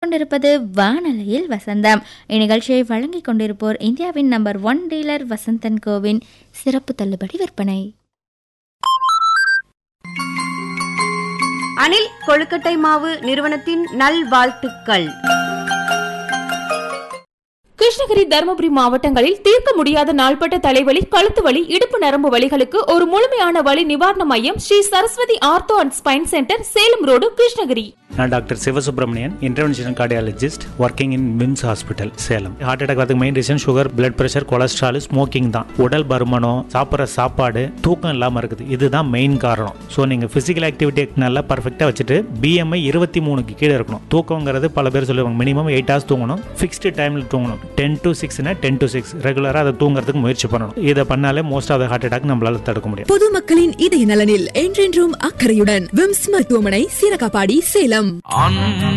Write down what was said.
கேட்டுக்கொண்டிருப்பது வானலையில் வசந்தம் இந்நிகழ்ச்சியை வழங்கிக் கொண்டிருப்போர் இந்தியாவின் நம்பர் ஒன் டீலர் வசந்தன் கோவின் சிறப்பு தள்ளுபடி விற்பனை அனில் கொழுக்கட்டை மாவு நிறுவனத்தின் நல்வாழ்த்துக்கள் கிருஷ்ணகிரி தருமபுரி மாவட்டங்களில் தீர்க்க முடியாத நாள்பட்ட தலைவலி கழுத்து வலி இடுப்பு நரம்பு வலிகளுக்கு ஒரு முழுமையான வலி நிவாரண மையம் Sri Saraswathi ortho and spine centre Salem road Krishnagiri நான் doctor Sivasubramanian interventional cardiologist working in VIMS hospital Salem heart attack வரதுக்கு main reason sugar blood pressure cholesterol smoking தான் உடல் பருமனம் சாப்பிட்ற சாப்பாடு தூக்கம் இல்லாமல் இருக்குது இதுதான் மெயின் காரணம் ஸோ நீங்கள் ஃபிசிக்கல் ஆக்டிவிட்டி நல்லா பர்ஃபெக்டாக வச்சுட்டு பிஎம்ஐ இருபத்தி மூணுக்கு கீழே இருக்கணும் தூக்கங்கிறது பல பேர் சொல்லுவாங்க மினிமம் எயிட் ஹவர்ஸ் தூங்கணும் ஃபிக்ஸ்டு டைமில் தூங்கணும் டென் டு சிக்ஸ்னா டென் டு சிக்ஸ் ரெகுலராக அதை தூங்குறதுக்கு முயற்சி பண்ணணும் இதை பண்ணாலே most of the heart attack நம்மளால தடுக்க முடியும் பொதுமக்களின் இதய நலனில் என்றென்றும் அக்கறையுடன் விம்ஸ் மருத்துவமனை சீரகாப்பாடி சேலம் அன்பு